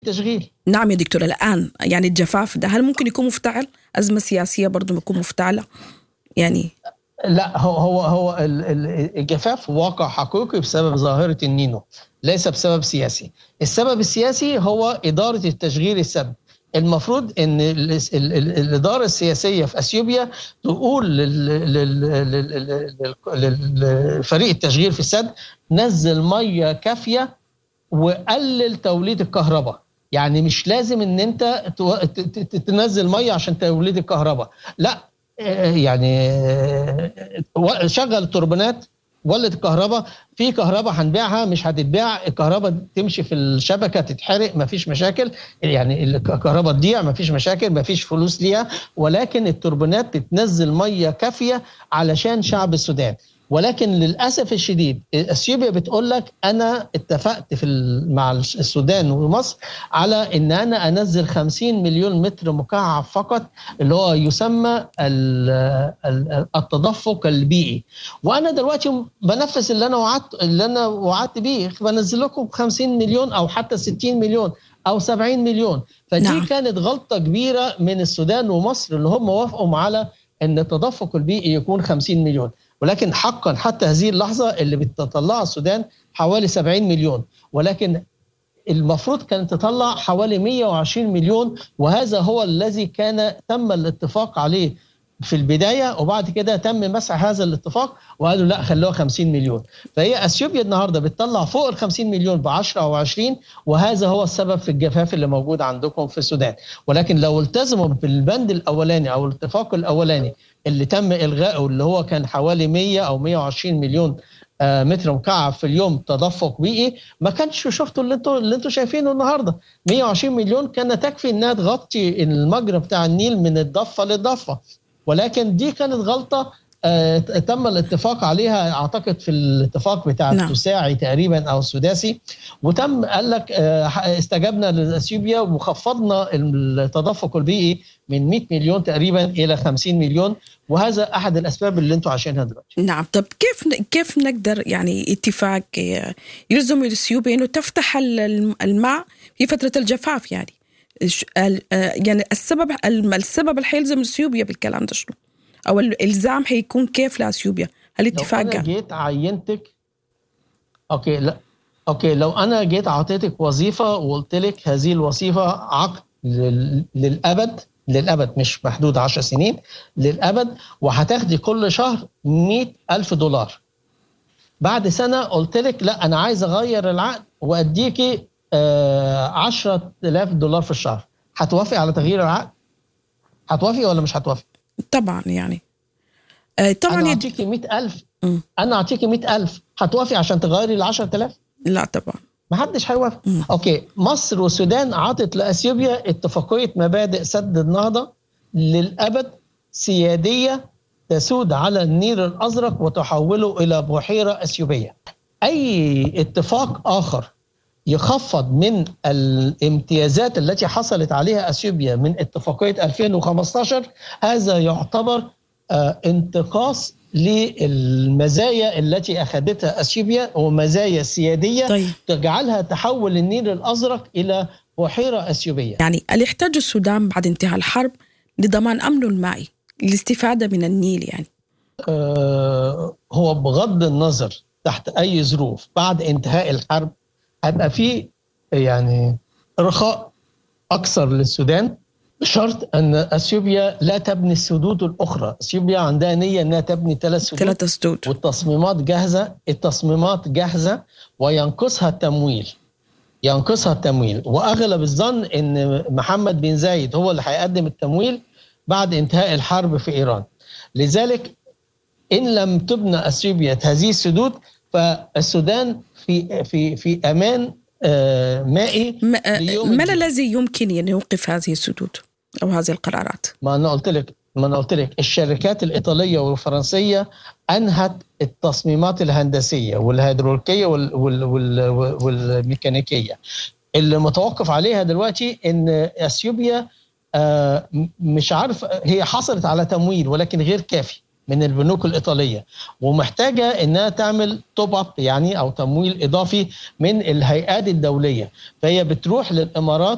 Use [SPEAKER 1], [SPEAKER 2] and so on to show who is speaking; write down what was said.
[SPEAKER 1] التشغيل
[SPEAKER 2] نعم يا دكتور الآن يعني الجفاف ده هل ممكن يكون مفتعل أزمة سياسية برضه يكون مفتعلة يعني
[SPEAKER 1] لا هو هو هو الجفاف واقع حقيقي بسبب ظاهره النينو ليس بسبب سياسي السبب السياسي هو اداره التشغيل السد المفروض ان الاداره السياسيه في اثيوبيا تقول لفريق التشغيل في السد نزل ميه كافيه وقلل توليد الكهرباء يعني مش لازم ان انت تنزل ميه عشان توليد الكهرباء لا يعني شغل التوربينات ولد الكهرباء في كهرباء هنبيعها مش هتتباع الكهرباء تمشي في الشبكه تتحرق مفيش مشاكل يعني الكهرباء تضيع مفيش مشاكل مفيش فلوس ليها ولكن التوربينات بتنزل ميه كافيه علشان شعب السودان ولكن للاسف الشديد اثيوبيا بتقول لك انا اتفقت في مع السودان ومصر على ان انا انزل 50 مليون متر مكعب فقط اللي هو يسمى التدفق البيئي وانا دلوقتي بنفذ اللي انا وعدت اللي انا وعدت بيه بنزل لكم 50 مليون او حتى 60 مليون او 70 مليون فدي نعم. كانت غلطه كبيره من السودان ومصر اللي هم وافقوا على ان التدفق البيئي يكون 50 مليون ولكن حقا حتى هذه اللحظه اللي بتطلعها السودان حوالي 70 مليون ولكن المفروض كانت تطلع حوالي 120 مليون وهذا هو الذي كان تم الاتفاق عليه في البدايه وبعد كده تم مسح هذا الاتفاق وقالوا لا خلوها 50 مليون فهي اثيوبيا النهارده بتطلع فوق ال 50 مليون ب 10 او 20 وهذا هو السبب في الجفاف اللي موجود عندكم في السودان ولكن لو التزموا بالبند الاولاني او الاتفاق الاولاني اللي تم الغائه اللي هو كان حوالي 100 او 120 مليون متر مكعب في اليوم تدفق بيئي ما كانش شفتوا اللي انتوا اللي انتوا شايفينه النهارده 120 مليون كان تكفي انها تغطي المجرى بتاع النيل من الضفه للضفه ولكن دي كانت غلطه آه تم الاتفاق عليها اعتقد في الاتفاق بتاع نعم. التساعي تقريبا او السداسي وتم قال لك آه استجبنا لاثيوبيا وخفضنا التدفق البيئي من 100 مليون تقريبا الى 50 مليون وهذا احد الاسباب اللي انتم عايشينها دلوقتي.
[SPEAKER 2] نعم طب كيف كيف نقدر يعني اتفاق يلزم اثيوبيا انه تفتح الماء في فتره الجفاف يعني يعني السبب السبب اللي حيلزم اثيوبيا بالكلام ده شنو؟ او الالزام حيكون كيف لاثيوبيا؟ هل اتفاق
[SPEAKER 1] لو انا جيت عينتك اوكي لا اوكي لو انا جيت اعطيتك وظيفه وقلت لك هذه الوظيفه عقد للابد للابد مش محدود 10 سنين للابد وهتاخدي كل شهر 100 ألف دولار بعد سنه قلت لك لا انا عايز اغير العقد واديكي 10000 دولار في الشهر هتوافقي على تغيير العقد؟ هتوافقي ولا مش هتوافقي؟
[SPEAKER 2] طبعا يعني
[SPEAKER 1] طبعا انا اعطيكي 100000 انا اعطيكي 100000 هتوافقي عشان تغيري ال 10000
[SPEAKER 2] لا طبعا
[SPEAKER 1] ما حدش هيوافق اوكي مصر والسودان عطت لاثيوبيا اتفاقيه مبادئ سد النهضه للابد سياديه تسود على النيل الازرق وتحوله الى بحيره اثيوبيه اي اتفاق اخر يخفض من الامتيازات التي حصلت عليها اثيوبيا من اتفاقيه 2015 هذا يعتبر انتقاص للمزايا التي اخذتها اثيوبيا ومزايا سياديه طيب. تجعلها تحول النيل الازرق الى بحيره اثيوبيه.
[SPEAKER 2] يعني اللي يحتاج السودان بعد انتهاء الحرب لضمان امنه المائي للاستفاده من النيل يعني.
[SPEAKER 1] آه هو بغض النظر تحت اي ظروف بعد انتهاء الحرب هيبقى في يعني رخاء اكثر للسودان بشرط ان اثيوبيا لا تبني السدود الاخرى، اثيوبيا عندها نيه انها تبني ثلاث سدود
[SPEAKER 2] ثلاث سدود
[SPEAKER 1] والتصميمات جاهزه، التصميمات جاهزه وينقصها التمويل. ينقصها التمويل واغلب الظن ان محمد بن زايد هو اللي هيقدم التمويل بعد انتهاء الحرب في ايران. لذلك ان لم تبنى اثيوبيا هذه السدود فالسودان في في في امان مائي
[SPEAKER 2] ما الذي يمكن ان يوقف هذه السدود او هذه القرارات؟
[SPEAKER 1] ما انا قلت لك ما انا قلت لك الشركات الايطاليه والفرنسيه انهت التصميمات الهندسيه والهيدروليكيه وال وال وال والميكانيكيه اللي متوقف عليها دلوقتي ان اثيوبيا مش عارف هي حصلت على تمويل ولكن غير كافي من البنوك الايطاليه ومحتاجه انها تعمل توب اب يعني او تمويل اضافي من الهيئات الدوليه فهي بتروح للامارات